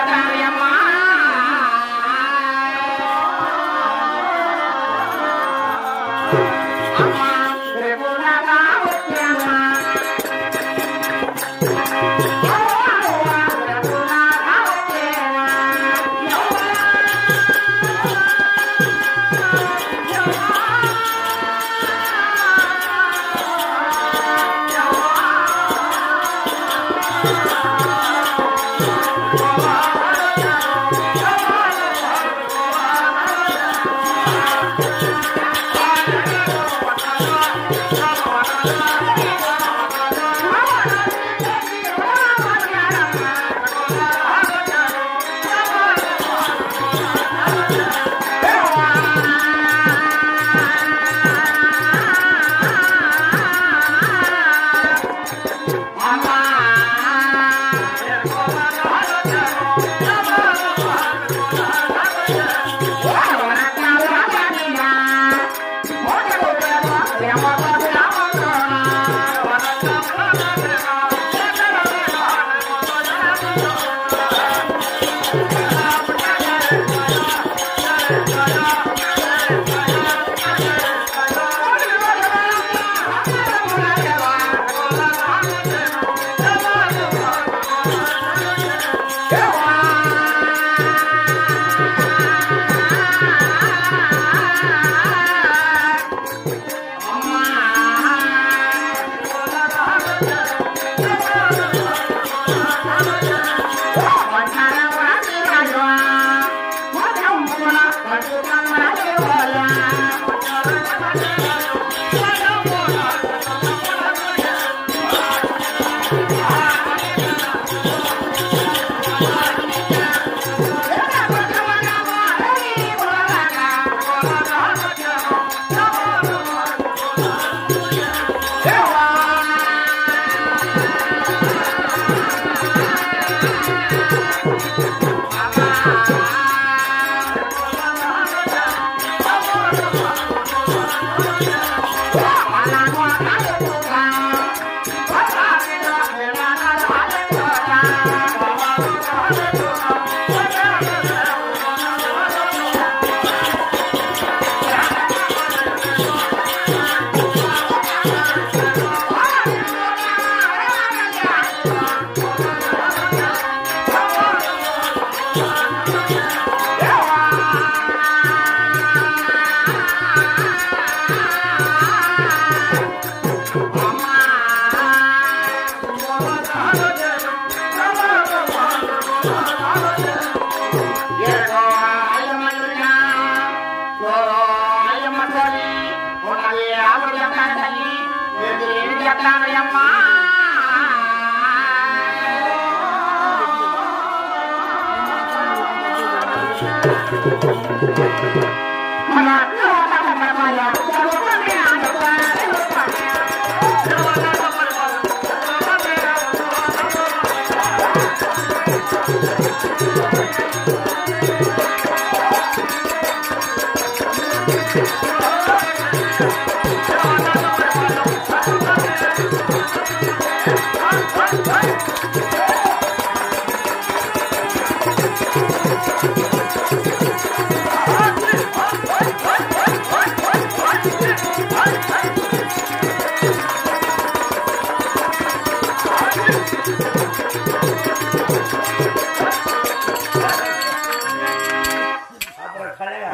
అప్పుడు కలగా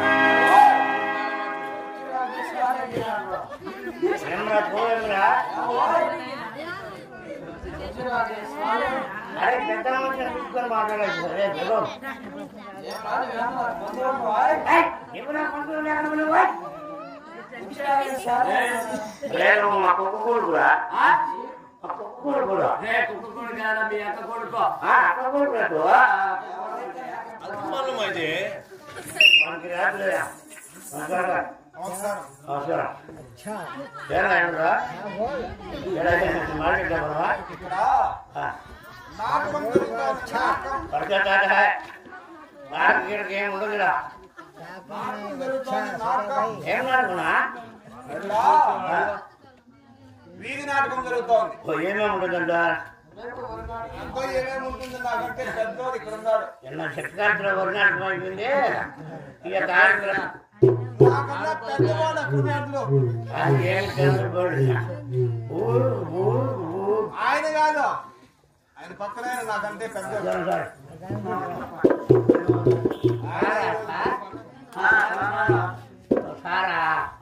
ఏమరా పోయేమిరా అరే పెద్ద మనిషిని తీసుకొని మాట్లాడలేదు సరే జగో ఎవరా పంతులు లేకుండా నువ్వు లేదు మా కుక్క కొడుకురా మా కుక్క కొడుకురా ఆ, అక్క కొడుకు కాదు. మనకి రాదులేరా నమస్కారం నమస్కారం ఏరా ఏంట్రా మార్కెట్ పడతా మార్కెట్ ఏం ఉండదు ఈడ. ఏం మాడుకున్నా వీధి నాటకం జరుగుతోంది ఏమేమి ఉంటుందంట ఎంతో ఏమేమి ఉంటుంది నాకంటే పెద్దోడు ఇక్కడ ఉన్నాడు ఎన్న చెట్కాట్లో కొన్నాడు అయిపోయింది ఇక తాగిన నాకన్నా పెద్దవాడు అక్కడ ఏం చంద్రబాబు ఊరు ఊరు ఊరు ఆయన కాదు ఆయన పక్కనే నాకంటే పెద్దోడు సారా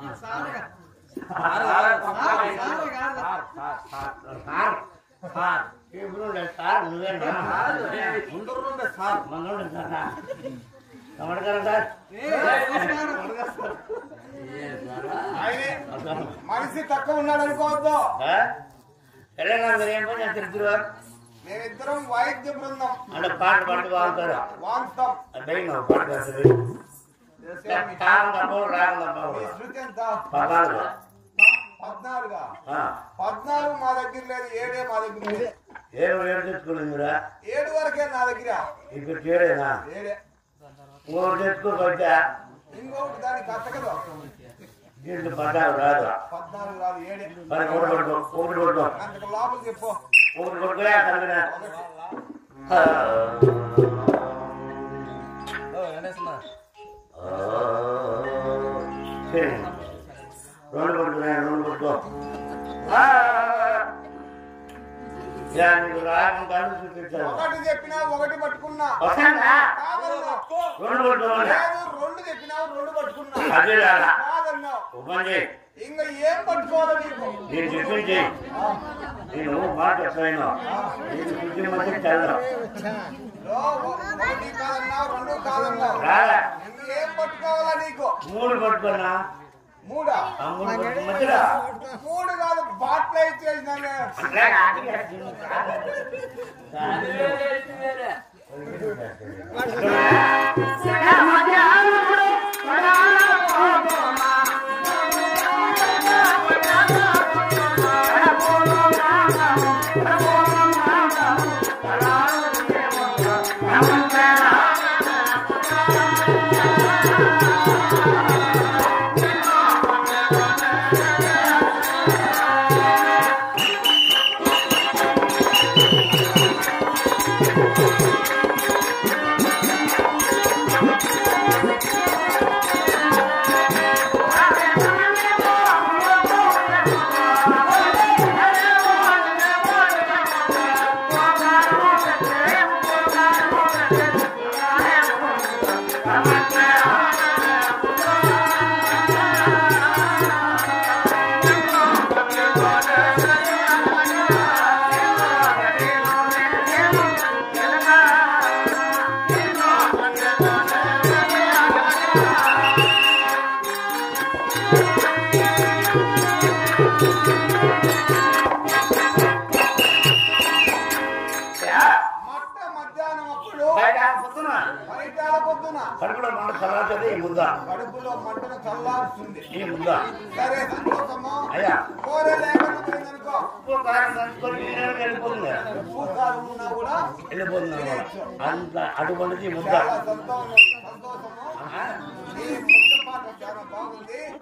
సార్ ఇప్పుడు సార్ నువ్వేనా ముందర నుండే సార్ మనోడు సారా నమస్కారం సార్ ఆయనే మనిషి తక్కువ ఉన్నాడు అనుకోవద్దు ఎలాగా మీరు ఏం పని తిరుగుతురు మేమిద్దరం వైద్య బృందం అంటే పాట పాటు బాగుంటారు వాంతం డైన్ పాట వస్తుంది కాలం తప్పవు రాగం మీ తప్పవు శృతి ఎంత పదాలు పద్నాలుగా ఆ, పద్నాలుగు మా దగ్గర లేదు ఏడే మా దగ్గర లేదు ఏడు ఏడు తెచ్చుకోలేదు మీరా ఏడు వరకే నా దగ్గర ఇక్కడ చేయలేదా ఏడే మూడు తెచ్చుకోకొచ్చా ఇంకొకటి దానికి కథ కదా దీంట్లో పదాలు రాదు పద్నాలుగు రాదు ఏడే మరి ఒకటి కొట్టుకో ఒకటి కొట్టుకో అంతకు లోపల చెప్పు ఒకటి కొట్టుకోయా కలిగిన రెండు కొట్టుకున్నా రెండు కొట్టుకో ఆ, ఇలా నీకు రాగం కళ్ళు చూపించాను ఒకటి చెప్పినా ఒకటి పట్టుకున్నా వస్తానా కాదన్నావు రెండు కొట్టుకోమన్నా లేదు రెండు చెప్పినావు రెండు పట్టుకున్నా అదే రాదా కాదన్నావు ఉపం చేయి ఇంకా ఏం పట్టుకోవాలో నీకు నేను చెప్పింది నేను మాట చెప్పాను నేను శుద్ధి మధ్య చల్లవు లో, ఒకటి కాదన్నావు రెండు కాదన్నావు రాదా ఇంకా ఏం పట్టుకోవాలా నీకు మూడు పట్టుకున్నా మూడా ఆ మూడు పట్టుకు మధ్యలో మూడు కాదు బాట్ల ఇచ్చేసినానే అట్లా కాదు. మట్ట మధ్యాహ్నం అప్పుడు బయట పొద్దున బయటాల పొద్దున కడుపులో మన చల్లార్చది ఈ ముద్ద కడుపులో మంటను చల్లారుతుంది ఈ ముద్ద సరే సంతోషము అయ్యా కోరే లేకుండా పోయిందనుకో ఉప్పు కారం కలుపుకొని నీళ్ళకి వెళ్ళిపోతుంది ఉప్పు కారం ఉన్నా కూడా వెళ్ళిపోతుంది అన్నమాట. అంత అటువంటిది ఈ ముద్ద చాలా సంతోషం సంతోషము ఆ? ఈ ముద్ద పాట చాలా బాగుంది